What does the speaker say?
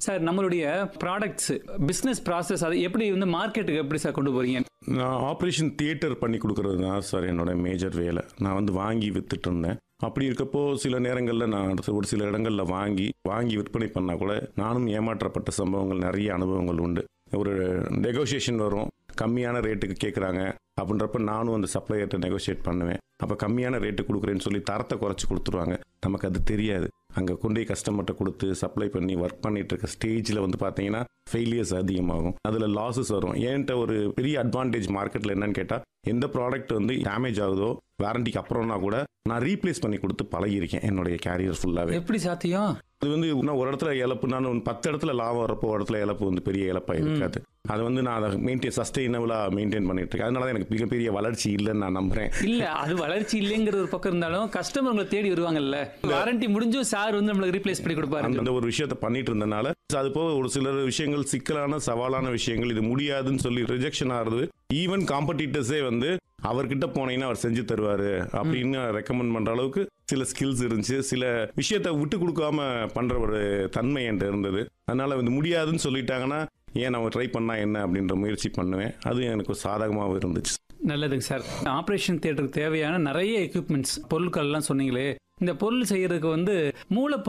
sir நம்மளுடைய products business process அதை எப்படி வந்து மார்க்கெட்டுக்கு எப்படி சார் கொண்டு போறீங்க நான் ஆப்ரேஷன் தியேட்டர் பண்ணி கொடுக்கறது தான் சார் என்னோட மேஜர் வேலை நான் வந்து வாங்கி வித்துட்டு இருந்தேன் அப்படி இருக்கப்போ சில நேரங்களில் நான் அடுத்த ஒரு சில இடங்களில் வாங்கி வாங்கி விற்பனை பண்ணால் கூட நானும் ஏமாற்றப்பட்ட சம்பவங்கள் நிறைய அனுபவங்கள் உண்டு ஒரு நெகோசியேஷன் வரும் கம்மியான ரேட்டுக்கு கேட்குறாங்க அப்படின்றப்ப நானும் அந்த சப்ளையர்கிட்ட நெகோஷியேட் பண்ணுவேன் அப்போ கம்மியான ரேட்டு கொடுக்குறேன்னு சொல்லி தரத்தை குறைச்சி கொடுத்துருவாங்க நமக்கு அது தெரியாது அங்கே கொண்டு போய் கஸ்டமர்கிட்ட கொடுத்து சப்ளை பண்ணி ஒர்க் பண்ணிட்டு இருக்க ஸ்டேஜில் வந்து பார்த்தீங்கன்னா ஃபெயிலியர்ஸ் அதிகமாகும் அதில் லாஸஸ் வரும் என்கிட்ட ஒரு பெரிய அட்வான்டேஜ் மார்க்கெட்டில் என்னன்னு கேட்டால் எந்த ப்ராடக்ட் வந்து டேமேஜ் ஆகுதோ வாரண்டிக்கு அப்புறம்னா கூட நான் ரீப்ளேஸ் பண்ணி கொடுத்து பழகியிருக்கேன் என்னுடைய கேரியர் ஃபுல்லாகவே எப்படி சாத்தியம் அது வந்து இன்னும் ஒரு இடத்துல இழப்புனாலும் ஒரு பத்து இடத்துல லாபம் வரப்போ ஒரு இடத்துல இழப்பு வந்து பெரிய இழப்பாக இருக்காது அது வந்து நான் அதை மெயின்டைன் சஸ்டெயினபிளாக மெயின்டைன் பண்ணிட்டு இருக்கேன் அதனால தான் எனக்கு மிகப்பெரிய வளர்ச்சி இல்லைன்னு நான் நம்புறேன் இல்ல அது வளர்ச்சி இல்லைங்கிற ஒரு பக்கம் இருந்தாலும் கஸ்டமர் உங்களை தேடி வருவாங்கல்ல வாரண்டி முடிஞ்சும் சார் வந்து நம்மளுக்கு ரீப்ளேஸ் பண்ணி கொடுப்பாரு அந்த ஒரு விஷயத்த பண்ணிட்டு இருந்தனால அது போக ஒரு சில விஷயங்கள் சிக்கலான சவாலான விஷயங்கள் இது முடியாதுன்னு சொல்லி ரிஜெக்ஷன் ஆகுறது ஈவன் காம்படிட்டர்ஸே வந்து அவர்கிட்ட போனீங்கன்னா அவர் செஞ்சு தருவாரு அப்படின்னு ரெக்கமெண்ட் பண்ற அளவுக்கு சில ஸ்கில்ஸ் இருந்துச்சு சில விஷயத்த விட்டு கொடுக்காம பண்ற ஒரு தன்மை என்கிட்ட இருந்தது அதனால வந்து முடியாதுன்னு சொல்லிட்டாங்கன்னா ஏன் நம்ம ட்ரை பண்ணா என்ன அப்படின்ற முயற்சி பண்ணுவேன் அது எனக்கு சாதகமாகவும் இருந்துச்சு நல்லதுங்க சார் ஆபரேஷன் தியேட்டருக்கு தேவையான நிறைய எக்யூப்மெண்ட்ஸ் பொருட்கள் எல்லாம் சொன்னீங்களே இந்த பொருள் செய்யறதுக்கு வந்து மூல